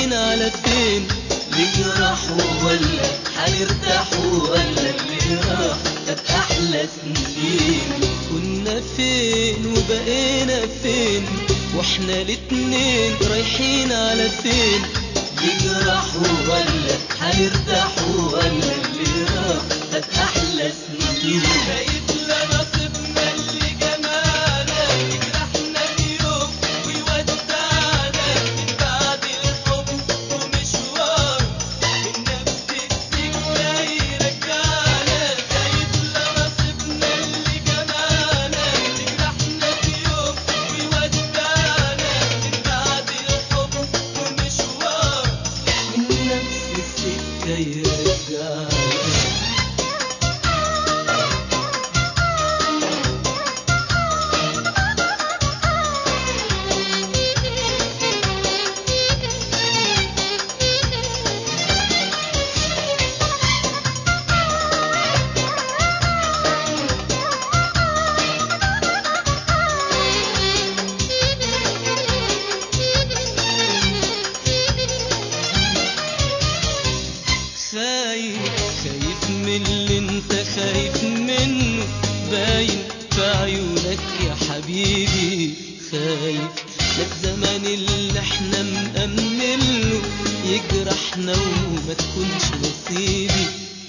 رايحين على فين نجرحوا ولا هنرتاحوا ولا اللي راح كانت احلى سنين كنا فين وبقينا فين واحنا الاتنين رايحين على فين نجرحوا ولا هنرتاحوا ولا اللي راح كانت احلى سنين بقيت لا نصيبنا اللي جمالك يجرحنا اليوم ويودعنا من بعد الحب ومشوار من نفس السكة يرجعنا بقيت لا نصيبنا اللي جمالك يجرحنا اليوم ويودعنا من بعد الحب ومشوار من نفس السكة يرجعنا خايف خايف من اللي انت خايف منه باين في عيونك يا حبيبي خايف لا الزمان اللي احنا مأمنله يجرحنا وما تكونش نصيبي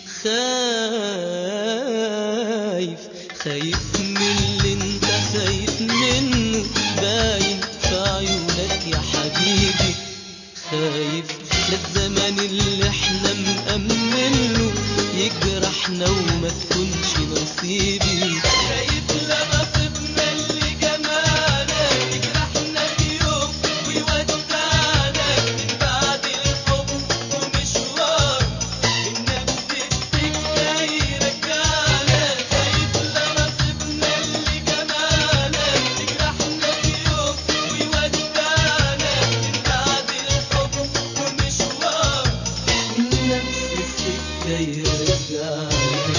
خايف خايف من اللي انت خايف منه باين في عيونك يا حبيبي خايف لا الزمان اللي احنا مأمنله يجرحنا وما تكونش نصيبي خايف لا نصيبنا اللي جمالك يجرحنا في يوم ويودعنا من بعد الحب ومشوار من نفس السكة يرجعنا خايف لا نصيبنا اللي جمالك يجرحنا في يوم ويودعنا من بعد الحب ومشوار من نفس السكة يرجعنا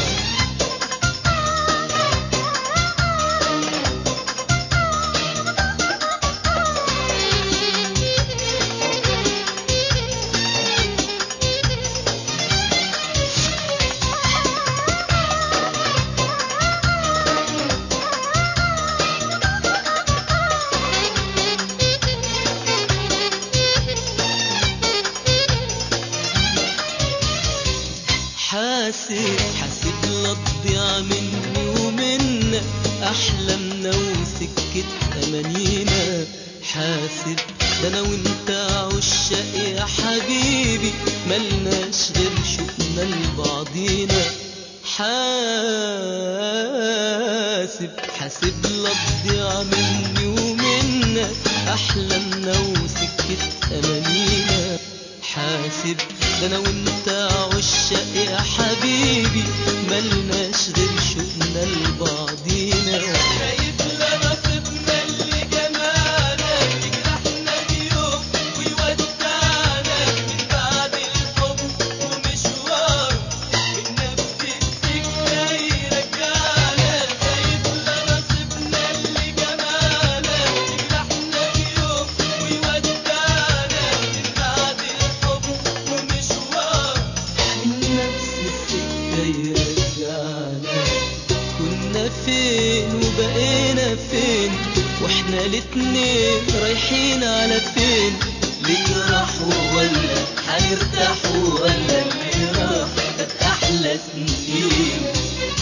حاسب حاسب لا تضيع مني ومنا احلامنا وسكة امانينا حاسب ده انا وانت عشاق يا حبيبي ملناش غير شوقنا لبعضينا حاسب حاسب لا تضيع مني ومنا احلامنا وسكة امانينا حاسب ده انا وانت عشاق يا حبيبي ملناش غير شوقنا لبعضينا خايف لا نصيبنا اللي جمالك يجرحنا في يوم ويودعنا من بعد الحب ومشوار من نفس السكة يرجعنا خايف لا نصيبنا اللي جمالك يجرحنا في يوم ويودعنا من بعد الحب ومشوار من نفس السكة يرجعنا كنا فين وبقينا فين واحنا الاتنين رايحين على فين نجرحوا ولا هنرتاحوا ولا اللي راح كانت احلى سنين